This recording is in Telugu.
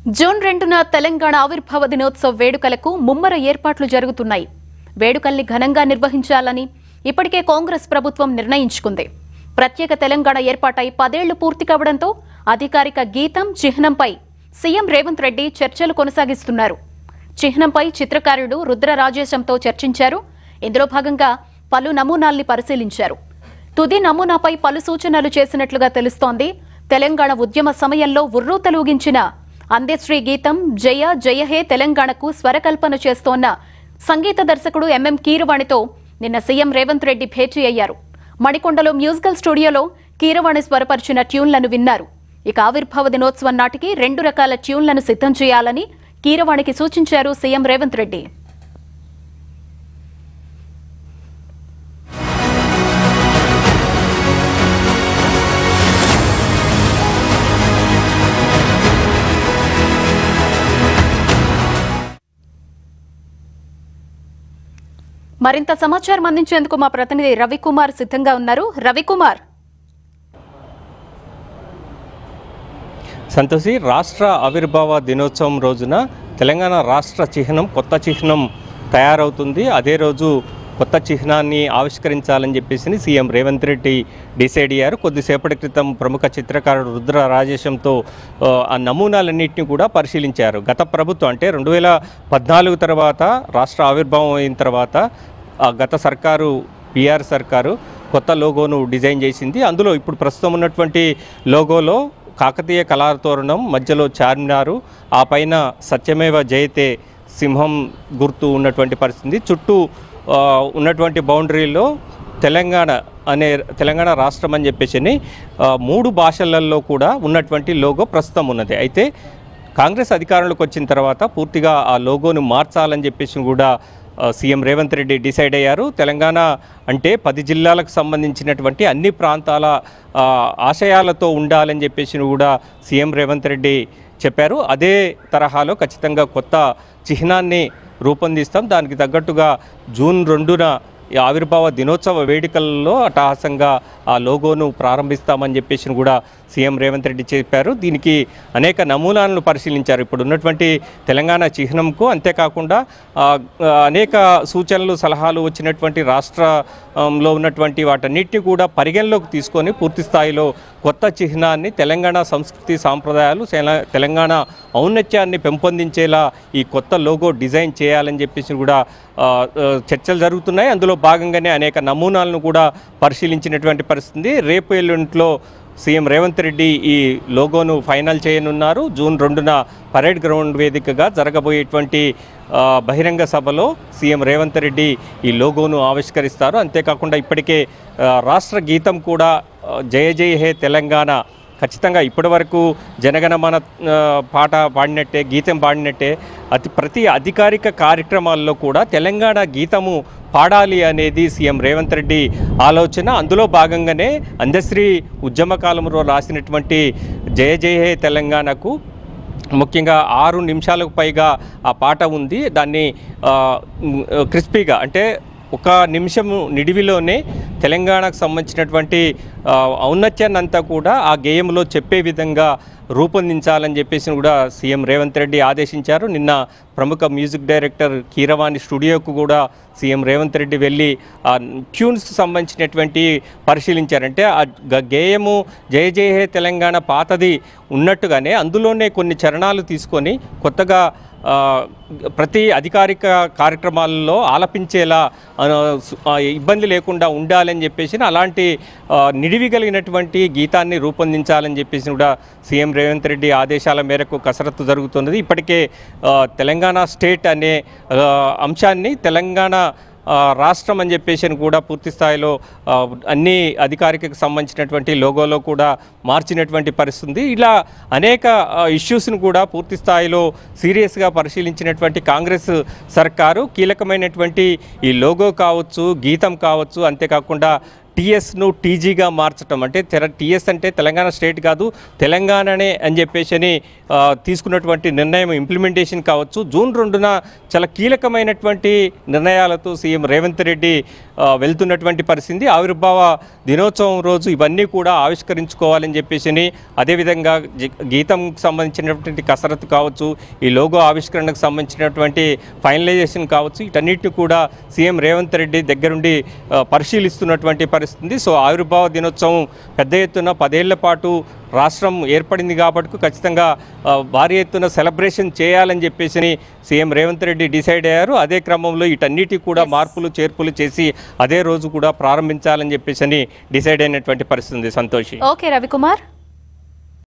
జూన్ రెండున తెలంగాణ ఆవిర్భావ దినోత్సవ వేడుకలకు ముమ్మర ఏర్పాట్లు జరుగుతున్నాయి వేడుకల్ని ఘనంగా నిర్వహించాలని ఇప్పటికే కాంగ్రెస్ ప్రభుత్వం నిర్ణయించుకుంది ప్రత్యేక తెలంగాణ ఏర్పాటై పదేళ్లు పూర్తి కావడంతో అధికారిక గీతం చిహ్నంపై సీఎం రేవంత్ రెడ్డి చర్చలు కొనసాగిస్తున్నారు చిహ్నంపై చిత్రకారుడు రుద్ర రాజేశంతో చర్చించారు ఇందులో భాగంగా పలు నమూనాల్ని పరిశీలించారు తుది నమూనాపై పలు సూచనలు చేసినట్లుగా తెలుస్తోంది తెలంగాణ ఉద్యమ సమయంలో ఉర్రూతలూగించిన అందశ్రీ గీతం జయ జయ హే తెలంగాణకు స్వరకల్పన చేస్తోన్న సంగీత దర్శకుడు ఎంఎం కీరవాణితో నిన్న సీఎం రేవంత్ రెడ్డి భేటీ అయ్యారు మణికొండలో మ్యూజికల్ స్టూడియోలో కీరవాణి స్వరపరిచిన ట్యూన్లను విన్నారు ఇక ఆవిర్భావ దినోత్సవం నాటికి రెండు రకాల ట్యూన్లను సిద్ధం చేయాలని కీరవాణికి సూచించారు సీఎం రేవంత్ రెడ్డి మరింత సమాచారం అందించేందుకు మా ప్రతినిధి రవికుమార్ సిద్ధంగా ఉన్నారు రవికుమార్ సంతోషి రాష్ట్ర ఆవిర్భావ దినోత్సవం రోజున తెలంగాణ రాష్ట్ర చిహ్నం కొత్త చిహ్నం తయారవుతుంది అదే రోజు కొత్త చిహ్నాన్ని ఆవిష్కరించాలని చెప్పేసి సీఎం రేవంత్ రెడ్డి డిసైడ్ అయ్యారు కొద్దిసేపటి క్రితం ప్రముఖ చిత్రకారుడు రుద్ర రాజేశంతో ఆ, ఆ నమూనాలన్నింటినీ కూడా పరిశీలించారు గత ప్రభుత్వం అంటే రెండు వేల పద్నాలుగు తర్వాత రాష్ట్ర ఆవిర్భావం అయిన తర్వాత ఆ గత సర్కారు పిఆర్ సర్కారు కొత్త లోగోను డిజైన్ చేసింది అందులో ఇప్పుడు ప్రస్తుతం ఉన్నటువంటి లోగోలో కాకతీయ కళాతోరణం మధ్యలో చార్మినారు ఆ పైన సత్యమేవ జయతే సింహం గుర్తు ఉన్నటువంటి పరిస్థితి చుట్టూ ఆ, ఉన్నటువంటి బౌండరీలో తెలంగాణ అనే తెలంగాణ రాష్ట్రం అని చెప్పేసి ఆ, మూడు భాషలలో కూడా ఉన్నటువంటి లోగో ప్రస్తుతం ఉన్నది అయితే కాంగ్రెస్ అధికారంలోకి వచ్చిన తర్వాత పూర్తిగా ఆ లోగోను మార్చాలని చెప్పేసి కూడా ఆ, సీఎం రేవంత్ రెడ్డి డిసైడ్ అయ్యారు తెలంగాణ అంటే పది జిల్లాలకు సంబంధించినటువంటి అన్ని ప్రాంతాల ఆ, ఆశయాలతో ఉండాలని చెప్పేసి కూడా సీఎం రేవంత్ రెడ్డి చెప్పారు అదే తరహాలో ఖచ్చితంగా కొత్త చిహ్నాన్ని రూపొందిస్తాం దానికి తగ్గట్టుగా జూన్ రెండున ఈ ఆవిర్భావ దినోత్సవ వేడుకల్లో అట్టహాసంగా ఆ లోగోను ప్రారంభిస్తామని చెప్పేసి కూడా సీఎం రేవంత్ రెడ్డి చెప్పారు దీనికి అనేక నమూనాలను పరిశీలించారు ఇప్పుడు ఉన్నటువంటి తెలంగాణ చిహ్నంకు అంతేకాకుండా ఆ, ఆ, అనేక సూచనలు సలహాలు వచ్చినటువంటి రాష్ట్రంలో ఉన్నటువంటి వాటన్నిటిని కూడా పరిగణలోకి తీసుకొని పూర్తి స్థాయిలో కొత్త చిహ్నాన్ని తెలంగాణ సంస్కృతి సాంప్రదాయాలు తెల- తెలంగాణ ఔన్నత్యాన్ని పెంపొందించేలా ఈ కొత్త లోగో డిజైన్ చేయాలని చెప్పేసి కూడా ఆ, ఆ, చర్చలు జరుగుతున్నాయి అందులో భాగంగానే అనేక నమూనాలను కూడా పరిశీలించినటువంటి పరిస్థితి రేపు ఎల్లుంట్లో సీఎం రేవంత్ రెడ్డి ఈ లోగోను ఫైనల్ చేయనున్నారు జూన్ రెండున పరేడ్ గ్రౌండ్ వేదికగా జరగబోయేటువంటి ఆ, బహిరంగ సభలో సీఎం రేవంత్ రెడ్డి ఈ లోగోను ఆవిష్కరిస్తారు అంతేకాకుండా ఇప్పటికే ఆ, రాష్ట్ర గీతం కూడా ఆ, జయ జయ హే తెలంగాణ ఖచ్చితంగా ఇప్పటివరకు జనగణమన ఆ, పాట పాడినట్టే గీతం పాడినట్టే అతి ప్రతి అధికారిక కార్యక్రమాల్లో కూడా తెలంగాణ గీతము పాడాలి అనేది సీఎం రేవంత్ రెడ్డి ఆలోచన అందులో భాగంగానే అందశ్రీ ఉద్యమ కాలంలో రాసినటువంటి జయ జయ హే తెలంగాణకు ముఖ్యంగా ఆరు నిమిషాలకు పైగా ఆ పాట ఉంది దాన్ని ఆ, మ్, క్రిస్పీగా అంటే ఒక నిమిషము నిడివిలోనే తెలంగాణకు సంబంధించినటువంటి ఆ, ఔన్నత్యాన్ని అంతా కూడా ఆ గేయంలో చెప్పే విధంగా రూపొందించాలని చెప్పేసి కూడా సీఎం రేవంత్ రెడ్డి ఆదేశించారు నిన్న ప్రముఖ మ్యూజిక్ డైరెక్టర్ కీరవాణి స్టూడియోకు కూడా సీఎం రేవంత్ రెడ్డి వెళ్ళి ఆ ట్యూన్స్కి సంబంధించినటువంటి పరిశీలించారంటే ఆ గ- గేయము జయ జయ హే తెలంగాణ పాతది ఉన్నట్టుగానే అందులోనే కొన్ని చరణాలు తీసుకొని కొత్తగా ఆ, ప్రతి అధికారిక కార్యక్రమాల్లో ఆలపించేలా ఆ, సు- ఆ, ఇబ్బంది లేకుండా ఉండాలని చెప్పేసి అలాంటి ఆ, నిడివి కలిగినటువంటి గీతాన్ని రూపొందించాలని చెప్పేసి కూడా సీఎం రేవంత్ రెడ్డి ఆదేశాల మేరకు కసరత్తు జరుగుతున్నది ఇప్పటికే ఆ, తెలంగాణ స్టేట్ అనే ఆ, అంశాన్ని తెలంగాణ ఆ, రాష్ట్రం అని చెప్పేసి అని కూడా పూర్తి స్థాయిలో ఆ, అన్ని అధికారికకు సంబంధించినటువంటి లోగోలో కూడా మార్చినటువంటి పరిస్థితి ఉంది. ఇలా అనేక ఆ, ఇష్యూస్ను కూడా పూర్తి స్థాయిలో సీరియస్గా పరిశీలించినటువంటి కాంగ్రెస్ సర్కారు కీలకమైనటువంటి ఈ లోగో కావచ్చు గీతం కావచ్చు అంతేకాకుండా టీఎస్ను టీజీగా మార్చడం అంటే తెర టీఎస్ అంటే తెలంగాణ స్టేట్ కాదు తెలంగాణనే అని చెప్పేసి అని, ఆ, తీసుకున్నటువంటి నిర్ణయం ఇంప్లిమెంటేషన్ కావచ్చు జూన్ రెండున చాలా కీలకమైనటువంటి నిర్ణయాలతో సీఎం రేవంత్ రెడ్డి ఆ, వెళ్తున్నటువంటి పరిస్థితి ఆవిర్భావ దినోత్సవం రోజు ఇవన్నీ కూడా ఆవిష్కరించుకోవాలని చెప్పేసి అని, అదేవిధంగా జి- గీతంకి సంబంధించినటువంటి కసరత్తు కావచ్చు ఈ లోగో ఆవిష్కరణకు సంబంధించినటువంటి ఫైనలైజేషన్ కావచ్చు వీటన్నిటిని కూడా సీఎం రేవంత్ రెడ్డి దగ్గరుండి ఆ, పరిశీలిస్తున్నటువంటి పరిస్థితి సో ఆవిర్భావ దినోత్సవం పెద్ద ఎత్తున పదేళ్ల పాటు రాష్ట్రం ఏర్పడింది కాబట్టి ఖచ్చితంగా ఆ, భారీ ఎత్తున సెలబ్రేషన్ చేయాలని చెప్పేసి సీఎం రేవంత్ రెడ్డి డిసైడ్ అయ్యారు అదే క్రమంలో వీటన్నిటి కూడా మార్పులు చేర్పులు చేసి అదే రోజు కూడా ప్రారంభించాలని చెప్పేసి డిసైడ్ అయినటువంటి పరిస్థితి ఉంది సంతోషి ఓకే రవికుమార్